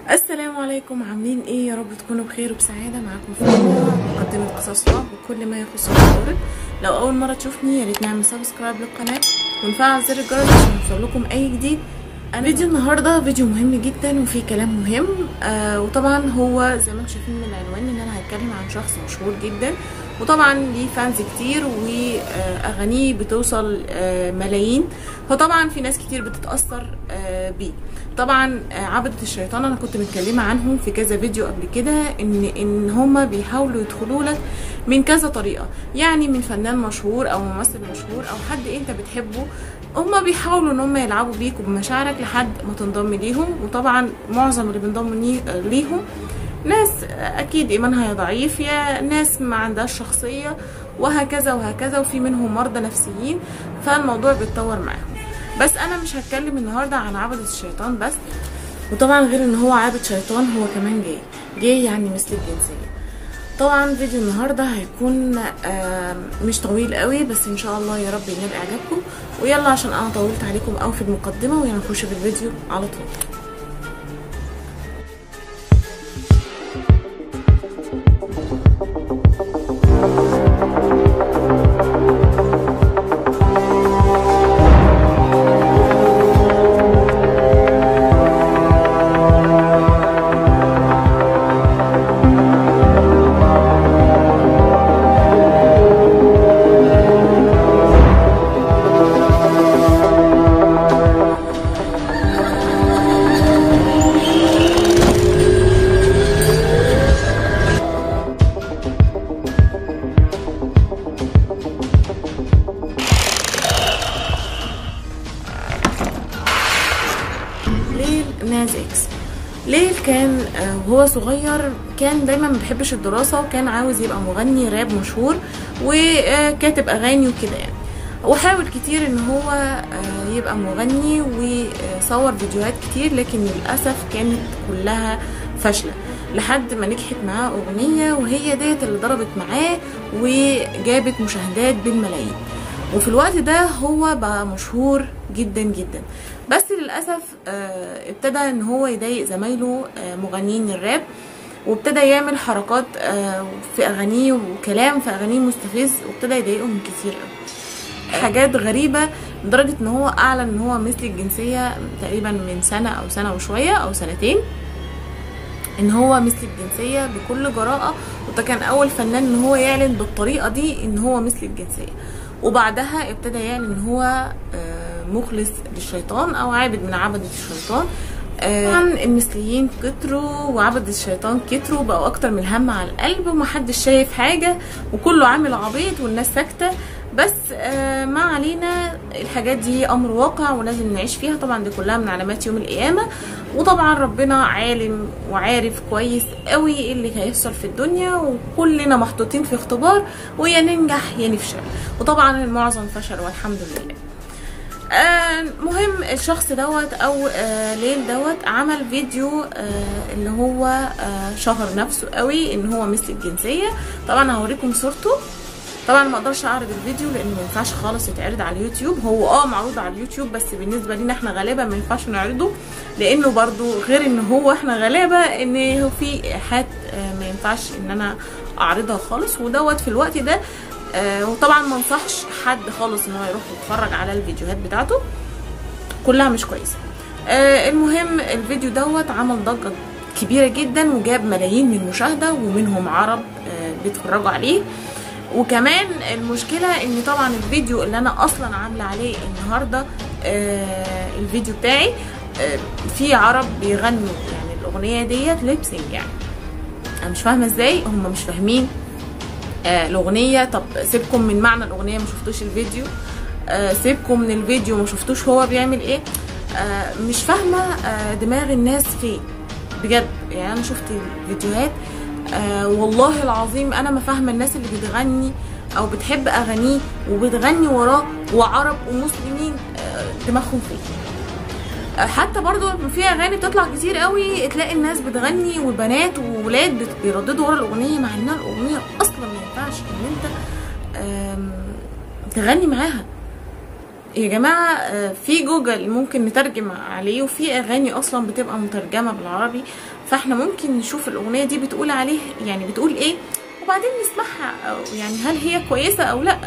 السلام عليكم عاملين ايه يا رب تكونوا بخير وبسعاده معاكم فاطمه مقدمه قصص رعب وكل ما يخص الطوارئ لو اول مره تشوفني يا ريت نعمل سبسكرايب للقناه ونفعل زر الجرس عشان يوصل لكم اي جديد أنا فيديو النهارده فيديو مهم جدا وفيه كلام مهم آه وطبعا هو زي ما انتم شايفين من العنوان ان انا هتكلم عن شخص مشهور جدا وطبعا ليه فانز كتير واغانيه بتوصل آه ملايين فطبعا في ناس كتير بتتاثر آه بيه طبعا عبدة الشيطان انا كنت متكلمه عنهم في كذا فيديو قبل كده ان ان هما بيحاولوا يدخلوا لك من كذا طريقه يعني من فنان مشهور او ممثل مشهور او حد انت بتحبه هما بيحاولوا ان هما يلعبوا بيك وبمشاعرك لحد ما تنضم ليهم وطبعا معظم اللي بينضموا ليهم ناس اكيد ايمانها ضعيف يا ناس ما عندهاش شخصيه وهكذا وهكذا وفي منهم مرضى نفسيين فالموضوع بيتطور معاهم بس انا مش هتكلم النهارده عن عبدة الشيطان بس وطبعا غير ان هو عابد شيطان هو كمان جاي جاي يعني مثل الجنسيه طبعا فيديو النهارده هيكون مش طويل قوي بس ان شاء الله يا رب ينال اعجابكم ويلا عشان انا طولت عليكم قوي في المقدمه ويلا نخش في الفيديو على طول ناز اكس ليل كان وهو صغير كان دايما ما بيحبش الدراسه وكان عاوز يبقى مغني راب مشهور وكاتب اغاني وكده يعني وحاول كتير ان هو يبقى مغني وصور فيديوهات كتير لكن للاسف كانت كلها فاشله لحد ما نجحت معاه اغنيه وهي ديت اللي ضربت معاه وجابت مشاهدات بالملايين وفي الوقت ده هو بقى مشهور جدا جدا بس للاسف ابتدى ان هو يضايق زمايله مغنيين الراب وابتدى يعمل حركات في اغانيه وكلام في اغانيه مستفز وابتدى يضايقهم كتير حاجات غريبه لدرجه ان هو اعلن ان هو مثل الجنسيه تقريبا من سنه او سنه وشويه او سنتين ان هو مثل الجنسيه بكل جراءه وده كان اول فنان ان هو يعلن بالطريقه دي ان هو مثل الجنسيه وبعدها ابتدى يعلن ان هو مخلص للشيطان او عابد من عبدة الشيطان طبعا المثليين كتروا وعبد الشيطان كتروا بقوا اكتر من الهم على القلب ومحدش شايف حاجه وكله عامل عبيط والناس ساكته بس ما علينا الحاجات دي امر واقع ولازم نعيش فيها طبعا دي كلها من علامات يوم القيامه وطبعا ربنا عالم وعارف كويس قوي ايه اللي هيحصل في الدنيا وكلنا محطوطين في اختبار ويا ننجح يا نفشل وطبعا المعظم فشل والحمد لله آه مهم الشخص دوت او آه ليل دوت عمل فيديو آه اللي هو آه شهر نفسه قوي ان هو مثل الجنسيه طبعا هوريكم صورته طبعا ما اقدرش اعرض الفيديو لانه ما ينفعش خالص يتعرض على اليوتيوب هو اه معروض على اليوتيوب بس بالنسبه لينا احنا غالبا ما ينفعش نعرضه لانه برضو غير ان هو احنا غلابه ان هو في ايحاءات آه ما ينفعش ان انا اعرضها خالص ودوت في الوقت ده آه وطبعا ما انصحش حد خالص ان هو يروح يتفرج على الفيديوهات بتاعته كلها مش كويسه آه المهم الفيديو دوت عمل ضجه كبيره جدا وجاب ملايين من المشاهده ومنهم عرب آه بيتفرجوا عليه وكمان المشكله ان طبعا الفيديو اللي انا اصلا عامله عليه النهارده آه الفيديو بتاعي آه في عرب بيغنوا يعني الاغنيه ديت ليبسينج يعني انا مش فاهمه ازاي هم مش فاهمين آه الاغنيه طب سيبكم من معنى الاغنيه ما شفتوش الفيديو آه سيبكم من الفيديو ما شفتوش هو بيعمل ايه آه مش فاهمه آه دماغ الناس فين بجد يعني انا شفت الفيديوهات آه والله العظيم انا ما فاهمه الناس اللي بتغني او بتحب اغانيه وبتغني وراه وعرب ومسلمين آه دماغهم فين حتى برضو في اغاني بتطلع كتير قوي تلاقي الناس بتغني وبنات وولاد بيرددوا ورا الاغنيه مع انها الاغنيه اصلا ما ينفعش ان انت تغني معاها يا جماعة آه، في جوجل ممكن نترجم عليه وفي أغاني أصلا بتبقى مترجمة بالعربي فاحنا ممكن نشوف الأغنية دي بتقول عليه يعني بتقول إيه وبعدين نسمعها أو يعني هل هي كويسة أو لأ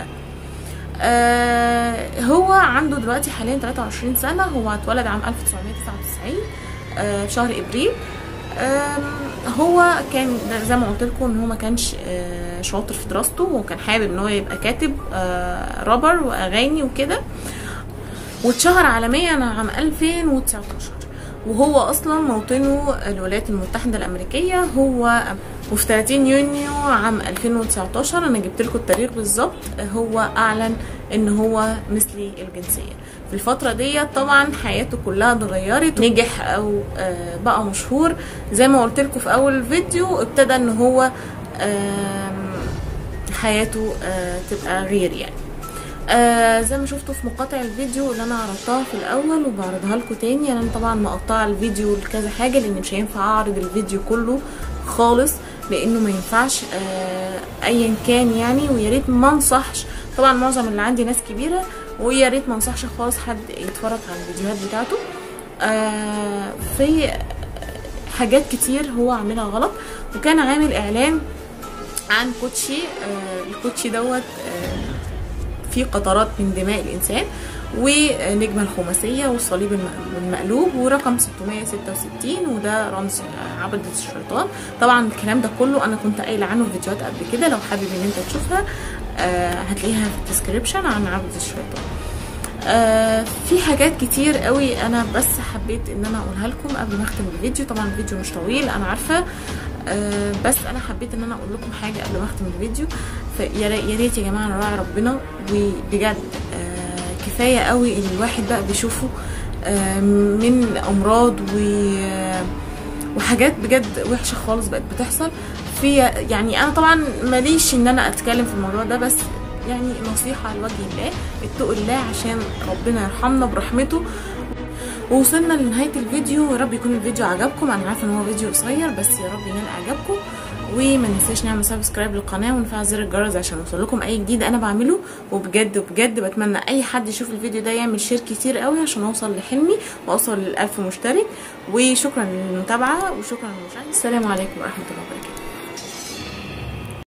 آه هو عنده دلوقتي حاليا 23 سنة هو اتولد عام 1999 آه في شهر ابريل آم، هو كان زي ما قلت لكم ان هو ما كانش آه، شاطر في دراسته وكان حابب ان هو يبقى كاتب آه، رابر واغاني وكده واتشهر عالميا عام 2019 وهو اصلا موطنه الولايات المتحده الامريكيه هو وفي 30 يونيو عام 2019 انا جبت لكم التاريخ بالظبط هو اعلن ان هو مثلي الجنسيه في الفتره ديت طبعا حياته كلها اتغيرت نجح او آه، بقى مشهور زي ما قلت لكم في اول الفيديو ابتدى ان هو آم، حياته آه، تبقى غير يعني آه زي ما شفتوا في مقاطع الفيديو اللي انا عرضتها في الاول وبعرضها لكم تاني انا طبعا مقطعه الفيديو لكذا حاجه لان مش هينفع اعرض الفيديو كله خالص لانه ما ينفعش آه ايا كان يعني ويا ريت ما انصحش طبعا معظم اللي عندي ناس كبيره ويا ريت ما انصحش خالص حد يتفرج على الفيديوهات بتاعته آه في حاجات كتير هو عاملها غلط وكان عامل اعلان عن كوتشي آه الكوتشي دوت آه فيه قطرات من دماء الإنسان ونجمة الخماسية والصليب الم- المقلوب ورقم 666 وده رمز عبدة الشيطان طبعا الكلام ده كله أنا كنت قايلة عنه في فيديوهات قبل كده لو حابب إن أنت تشوفها آه هتلاقيها في الديسكريبشن عن عبدة الشيطان آه في حاجات كتير قوي انا بس حبيت ان انا اقولها لكم قبل ما اختم الفيديو طبعا الفيديو مش طويل انا عارفه آه بس انا حبيت ان انا اقول لكم حاجه قبل ما اختم الفيديو فيا ري- يا ريت يا جماعه نراعي ربنا وبجد آه كفايه قوي اللي الواحد بقى بيشوفه آه من امراض و آه وحاجات بجد وحشه خالص بقت بتحصل في يعني انا طبعا ماليش ان انا اتكلم في الموضوع ده بس يعني نصيحه لوجه الله اتقوا الله عشان ربنا يرحمنا برحمته ووصلنا لنهايه الفيديو يا رب يكون الفيديو عجبكم انا عارفه ان هو فيديو قصير بس يا رب ينال اعجابكم وما ننساش نعمل سبسكرايب للقناه ونفعل زر الجرس عشان يوصل لكم اي جديد انا بعمله وبجد بجد بتمنى اي حد يشوف الفيديو ده يعمل شير كتير قوي عشان اوصل لحلمي واوصل للألف مشترك وشكرا للمتابعه وشكرا للمشاهده السلام عليكم ورحمه الله وبركاته